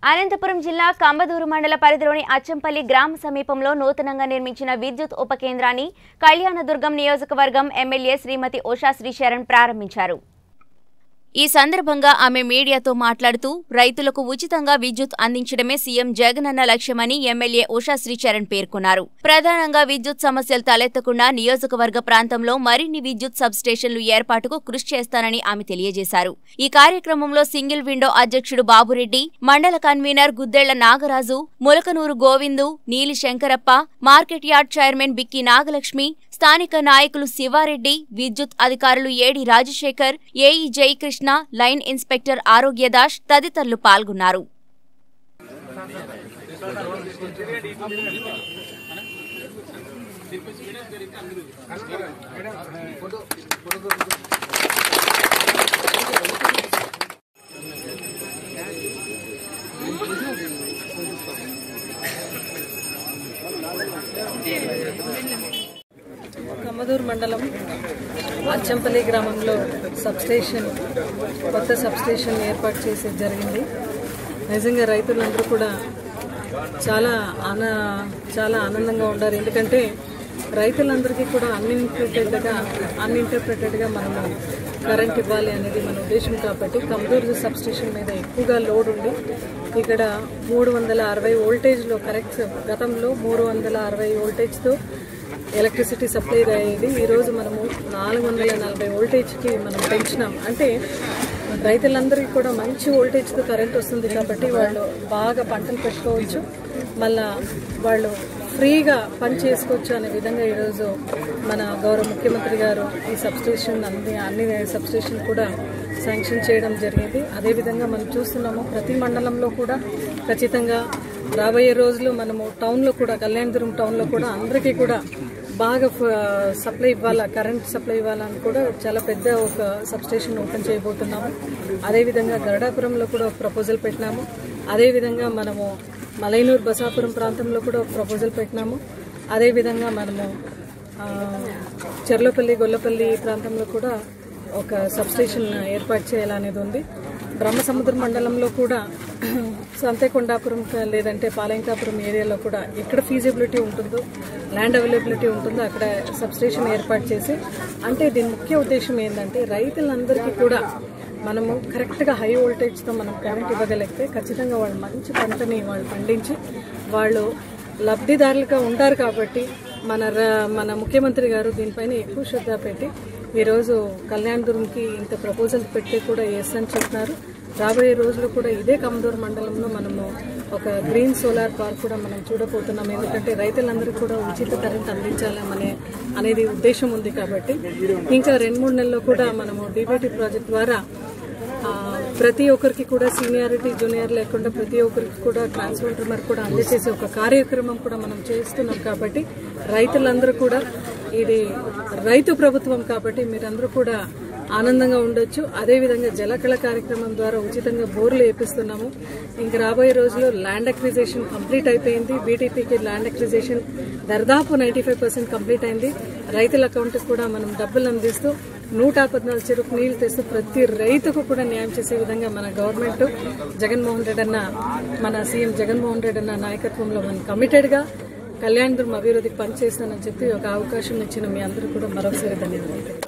అనంతపురం జిల్లా కంబదూరు మండల పరిధిలోని అచ్చంపల్లి గ్రామ సమీపంలో నూతనంగా నిర్మించిన విద్యుత్ ఉప కేంద్రాన్ని కళ్యాణదుర్గం నియోజకవర్గం ఎమ్మెల్యే శ్రీమతి ఉషా శ్రీశరణ్ ప్రారంభించారు ఈ సందర్భంగా ఆమె మీడియాతో మాట్లాడుతూ రైతులకు ఉచితంగా విద్యుత్ అందించడమే సీఎం జగనన్న లక్ష్యమని ఎమ్మెల్యే ఉషా శ్రీచరణ్ పేర్కొన్నారు ప్రధానంగా విద్యుత్ సమస్యలు తలెత్తకుండా నియోజకవర్గ ప్రాంతంలో మరిన్ని విద్యుత్ సబ్స్టేషన్లు ఏర్పాటుకు కృషి చేస్తానని ఆమె తెలియజేశారు ఈ కార్యక్రమంలో సింగిల్ విండో అధ్యక్షుడు బాబురెడ్డి మండల convener Guddella Nagaraju Mulakanuru Govindu Neeli Shankarappa market yard chairman Bikki Nagalakshmi స్థానిక నాయకులు శివారెడ్డి విద్యుత్ అధికారులు AD Rajasekhar AE Jayakrishna line inspector Arogyadas తదితరులు పాల్గొన్నారు కమ్మదూరు మండలం అచ్చంపల్లి గ్రామంలో సబ్స్టేషన్ కొత్త సబ్స్టేషన్ ఏర్పాటు చేసి జరిగింది నిజంగా రైతులందరూ కూడా చాలా ఆన చాలా ఆనందంగా ఉన్నారు ఎందుకంటే రైతులందరికీ కూడా అన్ఇంటర్ప్రిటెడ్గా అన్ఇంటర్ప్రిటెడ్గా మనము కరెంట్ ఇవ్వాలి అనేది మన ఉద్దేశం కాబట్టి కమదూరు సబ్స్టేషన్ మీద ఎక్కువగా లోడ్ ఉంది ఇక్కడ మూడు వందల అరవై వోల్టేజ్లో కరెక్ట్ గతంలో మూడు వందల అరవై వోల్టేజ్తో ఎలక్ట్రిసిటీ సప్లై అయ్యేది ఈరోజు మనము నాలుగు వందల నలభై వోల్టేజ్కి మనం పెంచినాం అంటే రైతులందరికీ కూడా మంచి వోల్టేజ్తో కరెంట్ వస్తుంది కాబట్టి వాళ్ళు బాగా పంటలు పెట్టుకోవచ్చు మళ్ళా వాళ్ళు ఫ్రీగా పని చేసుకోవచ్చు అనే విధంగా ఈరోజు మన గౌరవ ముఖ్యమంత్రి గారు ఈ సబ్స్టేషన్ అన్ని అన్ని సబ్స్టేషన్ కూడా శాంక్షన్ చేయడం జరిగింది అదేవిధంగా మనం చూస్తున్నాము ప్రతి మండలంలో కూడా ఖచ్చితంగా రాబోయే రోజులు మనము టౌన్లో కూడా కళ్యాణదుర్గం టౌన్లో కూడా అందరికీ కూడా బాగా ఫ- సప్లై ఇవ్వాలా కరెంట్ సప్లై ఇవ్వాలని కూడా చాలా పెద్ద ఒక సబ్స్టేషన్ ఓపెన్ చేయబోతున్నాము అదేవిధంగా గరుడాపురంలో కూడా ఒక ప్రపోజల్ పెట్టినాము అదేవిధంగా మనము మలైనూరు బసాపురం ప్రాంతంలో కూడా ఒక ప్రపోజల్ పెట్టినాము అదేవిధంగా మనము ఆ, చెర్లపల్లి గొల్లపల్లి ప్రాంతంలో కూడా ఒక సబ్స్టేషన్ ఏర్పాటు చేయాలనేది ఉంది బ్రహ్మసముద్ర మండలంలో కూడా సంతేకొండాపురం క- లేదంటే పాలెంకాపురం ఏరియాలో కూడా ఎక్కడ ఫీజిబిలిటీ ఉంటుందో ల్యాండ్ అవైలబిలిటీ ఉంటుందో అక్కడ సబ్స్టేషన్ ఏర్పాటు చేసి అంటే దీని ముఖ్య ఉద్దేశం ఏంటంటే రైతులందరికీ కూడా మనము కరెక్ట్గా హై వోల్టేజ్తో మనం కరెంట్ ఇవ్వగలిగితే ఖచ్చితంగా వాళ్ళు మంచి పంటని వాళ్ళు పండించి వాళ్ళు లబ్ధిదారులుగా ఉంటారు కాబట్టి మన ర- మన ముఖ్యమంత్రి గారు దీనిపైన ఎక్కువ శ్రద్ధ పెట్టి ఈరోజు కళ్యాణదుర్గంకి ఇంత ప్రపోజల్ పెట్టి కూడా ఎస్ అని చెప్తున్నారు రాబోయే రోజుల్లో కూడా ఇదే కమదూరు మండలంలో మనము ఒక గ్రీన్ సోలార్ పార్క్ కూడా మనం చూడబోతున్నాం ఎందుకంటే రైతులందరికీ కూడా ఉచిత కరెంట్ అందించాలనే అనేది ఉద్దేశం ఉంది కాబట్టి ఇంకా రెండు మూడు నెలల్లో కూడా మనము డీబీటీ ప్రాజెక్ట్ ద్వారా ఆ, ప్రతి ఒక్కరికి కూడా సీనియారిటీ జూనియర్ లేకుండా ప్రతి ఒక్కరికి కూడా ట్రాన్స్ఫార్మర్ కూడా అందజేసే ఒక కార్యక్రమం కూడా మనం చేస్తున్నాం కాబట్టి రైతులందరూ కూడా ఇది రైతు ప్రభుత్వం కాబట్టి మీరందరూ కూడా ఆనందంగా ఉండొచ్చు అదేవిధంగా జలకళ కార్యక్రమం ద్వారా ఉచితంగా బోర్లు వేపిస్తున్నాము ఇంక రాబోయే రోజుల్లో ల్యాండ్ అక్విజేషన్ కంప్లీట్ అయిపోయింది బీటీపీకి ల్యాండ్ అక్విజేషన్ దాదాపు నైంటీ ఫైవ్ పర్సెంట్ కంప్లీట్ అయింది రైతుల అకౌంట్కి కూడా మనం డబ్బులు అందిస్తూ నూట పద్నాలుగు చెరుకు నీళ్లు తెస్తూ ప్రతి రైతుకు కూడా న్యాయం చేసే విధంగా మన గవర్నమెంట్ జగన్మోహన్ రెడ్డి అన్న మన సీఎం జగన్మోహన్ రెడ్డి అన్న నాయకత్వంలో మనం కమిటెడ్గా కళ్యాణదుర్గం అభివృద్ధికి పనిచేస్తానని చెప్పి ఒక అవకాశం ఇచ్చిన మీ అందరూ కూడా మరొకసారి ధన్యవాదాలు